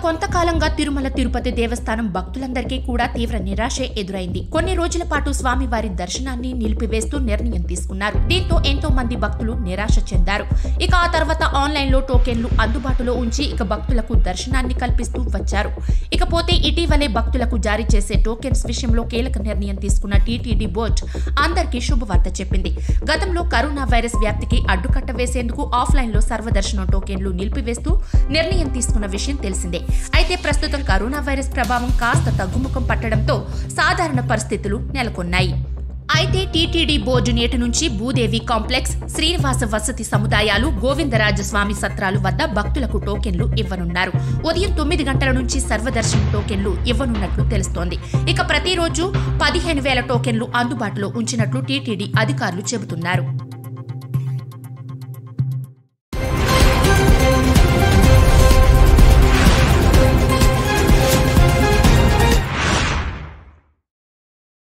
కొంతకాలంగా తిరుమల తిరుపతి దేవస్థానం భక్తులందరికీ కూడా తీవ్ర నిరాశే ఎదురైంది కొన్ని రోజుల పాటు స్వామివారి దర్శనాన్ని నిలిపివేస్తూ నిర్ణయం తీసుకున్నారు దీంతో ఎంతో మంది భక్తులు నిరాశ చెందారు ఇక ఆ తర్వాత ఆన్లైన్లో టోకెన్లు అందుబాటులో ఉంచి ఇక భక్తులకు దర్శనాన్ని కల్పిస్తూ వచ్చారు ఇకపోతే ఇటీవలే భక్తులకు జారీ చేసే టోకెన్స్ విషయంలో కీలక నిర్ణయం తీసుకున్న టీటీడీ బోర్డు అందరికీ శుభవార్త చెప్పింది గతంలో కరోనా వైరస్ వ్యాప్తికి అడ్డుకట్ట వేసేందుకు ఆఫ్లైన్లో సర్వదర్శనం టోకెన్లు నిలిపివేస్తూ నిర్ణయం తీసుకున్న విషయం తెలిసిందే అయితే ప్రస్తుతం కరోనా వైరస్ ప్రభావం కాస్త తగ్గుముఖం పట్టడంతో సాధారణ పరిస్థితులు నెలకొన్నాయి అయితే టీటీడీ బోర్డు నేటి నుంచి భూదేవి కాంప్లెక్స్ శ్రీనివాస వసతి సముదాయాలు గోవిందరాజస్వామి సత్రాలు వద్ద భక్తులకు టోకెన్లు ఇవ్వనున్నారు ఉదయం తొమ్మిది గంటల నుంచి సర్వదర్శనం టోకెన్లు ఇవ్వనున్నట్లు తెలుస్తోంది ఇక ప్రతిరోజు పదిహేను వేల టోకెన్లు అందుబాటులో ఉంచినట్లు టీటీడీ అధికారులు చెబుతున్నారు